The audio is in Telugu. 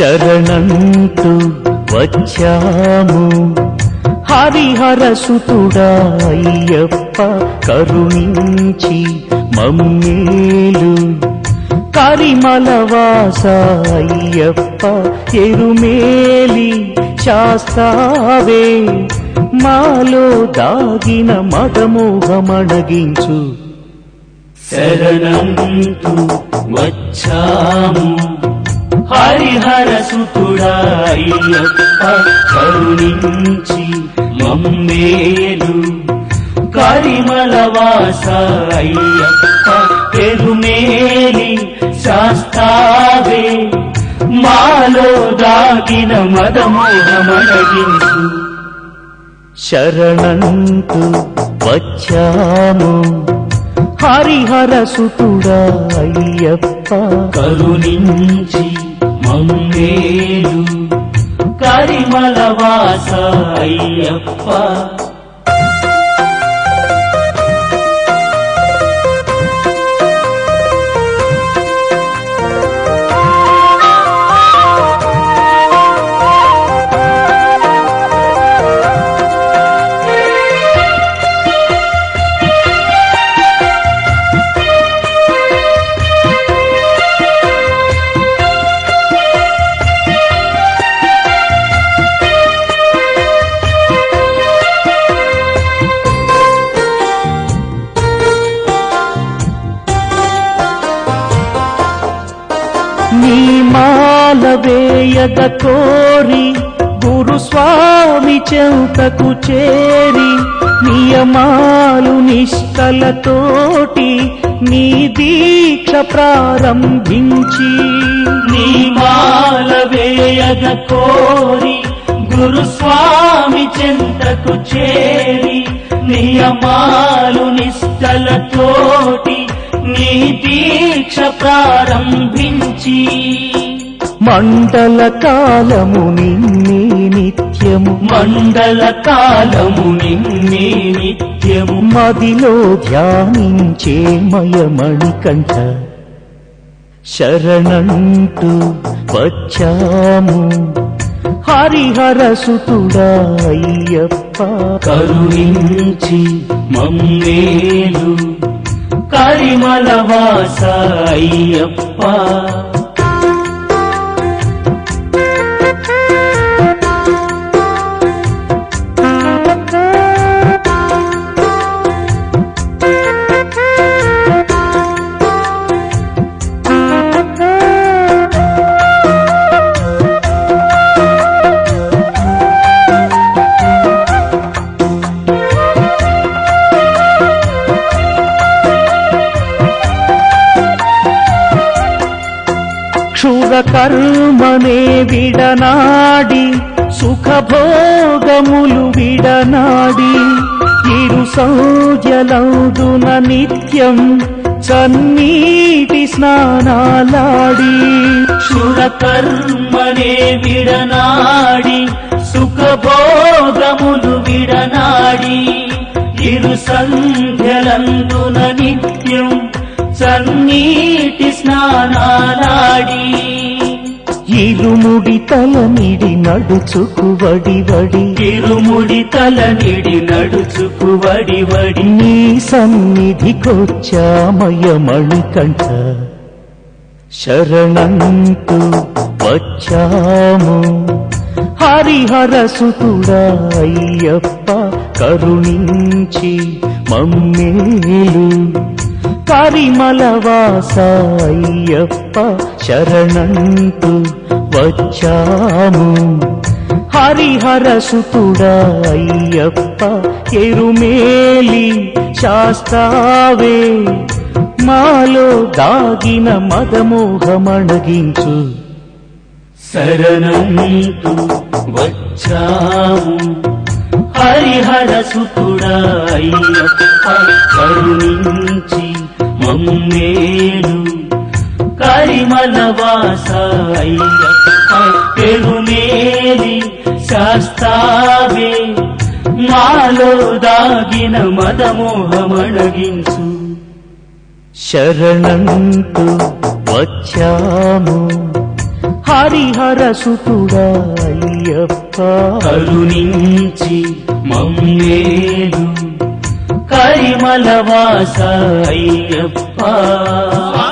శరణంటూ వచ్చాము హరిహర సుతుడా అయ్యప్ప కరుణించి మమ్మేలు కరిమల వాస అయ్యప్ప ఎరుమేలి శాస్తావే మాలో దాగిన మదమోహమణగించు శరణంతు వచ్చాము హరిహర సుతుడా అయ్యప్ప కరుణించి మమ్మేలు కరిమల వాస అయ్యప్ప పెరుమేలి శాస్తావే మాలో దాగిన మదమోహమడగించు శరణంటూ వచ్చాము హరిహర సుతుడా అయ్యప్ప కరుణించి మమ్మేలు కరిమల వాస అయ్యప్ప నీ మాల వేయగ కోరి గురుస్వామి చెంతకు చేరి నియమాలు నిష్టలతోటి నీ దీక్ష ప్రారంభించి నీ మాల వేయగ కోరి గురుస్వామి చెంతకు చేరి నియమాలు నిష్టలతోటి నీ దీక్ష ప్రారంభించి మండల కాలము నిన్నే నిత్యము మండల కాలము నిన్నే నిత్యము మదిలో ధ్యానించే మయమణికంఠ శరణంటూ వచ్చాము హరిహర సుతుడా అయ్యప్ప కరుణించి మమ్మేలు కరిమల వాస అయ్యప్ప క్షుర కర్మనే విడనాడి సుఖభోగములు విడనాడి ఇరు సౌజలందున నిత్యం సన్నీటి స్నానాలాడి శుర కర్మనే విడనాడి సుఖభోగములు విడనాడి ఇరు సంధ్యలందున నిత్యం సన్నీటి స్నానాలాడి ఇరుముడి తలనిడి నడుచుకు వడి వడి ఇరుముడి తల నిడి నడుచుకు వడి వడి నీ సన్నిధికొచ్చామయమణికంఠ శరణంటూ వచ్చాము హరిహర సుతుడా అయ్యప్ప కరుణించి మమ్మేలు కరిమల వాస అయ్యప్ప శరణంటూ వచ్చాము హరిహర సుతుడా అయ్యప్ప ఎరుమేలి శాస్తావే మాలో దాగిన మదమోహమణగించు శరణంతు వచ్చాము హరిహర సుతుడా అయ్యప్ప కరుణించి మమ్మేలు కరిమల వాస అయ్యప్ప పెరుమేలి శాస్తావే మాలో దాగిన మదమోహమణగించు శరణంటూ వచ్చాము హరిహర సుతుడా అయ్యప్ప కరుణించి మమ్మేలు కరిమల వాస అయ్యప్ప